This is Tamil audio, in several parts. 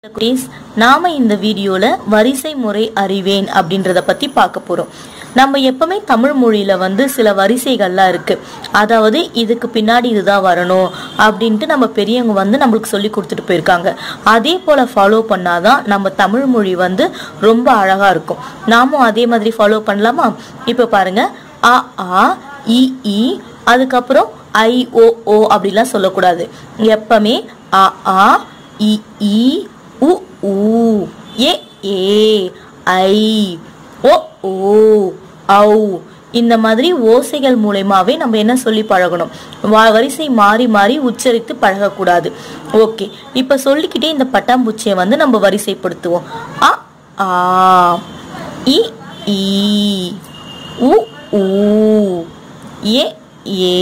குட்டீஸ் நாம இந்த வீடியோல வரிசை முறை அறிவேன் அப்படின்றத பத்தி பார்க்க போறோம் நம்ம எப்பவுமே தமிழ் மொழியில வந்து சில வரிசைகள்லாம் இருக்கு அதாவது இதுக்கு பின்னாடி இதுதான் வரணும் அப்படின்ட்டு நம்ம பெரியவங்க வந்து நம்மளுக்கு சொல்லி கொடுத்துட்டு போயிருக்காங்க அதே போல ஃபாலோ பண்ணாதான் நம்ம தமிழ் மொழி வந்து ரொம்ப அழகா இருக்கும் நாமும் அதே மாதிரி ஃபாலோ பண்ணலாமா இப்போ பாருங்க அ ஆ இ ஈ அதுக்கப்புறம் ஐ ஓ ஓ அப்படிலாம் சொல்லக்கூடாது எப்பவுமே அ ஆ இ ஈ உ ஊ ஏ ஏ ஐ ஓ ஓ ஔ இந்த மாதிரி ஓசைகள் மூலயமாவே நம்ம என்ன சொல்லி பழகணும் வா- வரிசை மாறி மாறி உச்சரித்து பழகக்கூடாது ஓகே இப்ப சொல்லிக்கிட்டே இந்த பட்டாம்பூச்சியை வந்து நம்ம வரிசைப்படுத்துவோம் அ ஆ இ ஈ உ ஊ ஏ ஏ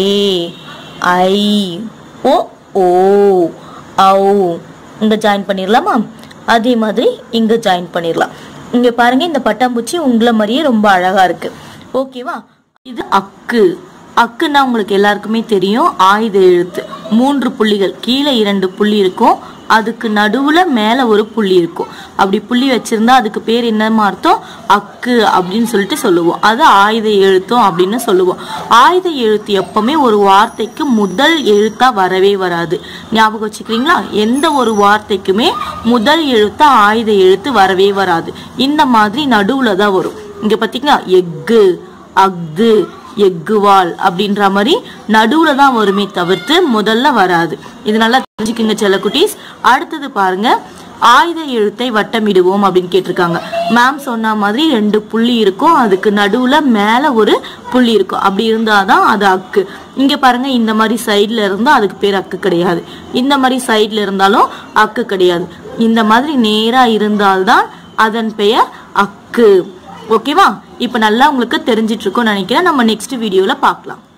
ஐ ஓ ஓ ஔ இங்க ஜாயின் பண்ணிடலாமா அதே மாதிரி இங்க ஜாயின் பண்ணிடலாம் இங்க பாருங்க இந்த பட்டாம்பூச்சி உங்களை மாதிரியே ரொம்ப அழகா இருக்கு ஓகேவா இது அக்கு அக்குன்னா உங்களுக்கு எல்லாருக்குமே தெரியும் ஆயுத எழுத்து மூன்று புள்ளிகள் கீழே இரண்டு புள்ளி இருக்கும் அதுக்கு நடுவுல மேல ஒரு புள்ளி இருக்கும் அப்படி புள்ளி வச்சிருந்தா அதுக்கு பேர் என்னமா அர்த்தம் அக்கு அப்படின்னு சொல்லிட்டு சொல்லுவோம் அது ஆயுத எழுத்தும் அப்படின்னு சொல்லுவோம் ஆயுத எழுத்து எப்பவுமே ஒரு வார்த்தைக்கு முதல் எழுத்தா வரவே வராது ஞாபகம் வச்சுக்கிறீங்களா எந்த ஒரு வார்த்தைக்குமே முதல் எழுத்தா ஆயுத எழுத்து வரவே வராது இந்த மாதிரி நடுவுல தான் வரும் இங்க பாத்தீங்களா எக்கு அஃது எக்குவால் அப்படின்ற மாதிரி நடுவுல தான் வருமே தவிர்த்து முதல்ல வராது இது நல்லா தெரிஞ்சுக்குங்க செல்லக்குட்டீஸ் அடுத்தது பாருங்க ஆயுத எழுத்தை வட்டமிடுவோம் அப்படின்னு கேட்டிருக்காங்க மேம் சொன்ன மாதிரி ரெண்டு புள்ளி இருக்கும் அதுக்கு நடுவுல மேல ஒரு புள்ளி இருக்கும் அப்படி இருந்தாதான் அது அக்கு இங்க பாருங்க இந்த மாதிரி சைட்ல இருந்தா அதுக்கு பேர் அக்கு கிடையாது இந்த மாதிரி சைட்ல இருந்தாலும் அக்கு கிடையாது இந்த மாதிரி நேரா இருந்தால்தான் அதன் பெயர் அக்கு ஓகேவா இப்போ நல்லா உங்களுக்கு தெரிஞ்சிட்டு இருக்கும்னு நினைக்கிறேன் நம்ம நெக்ஸ்ட் வீடியோல பார்க்கலாம்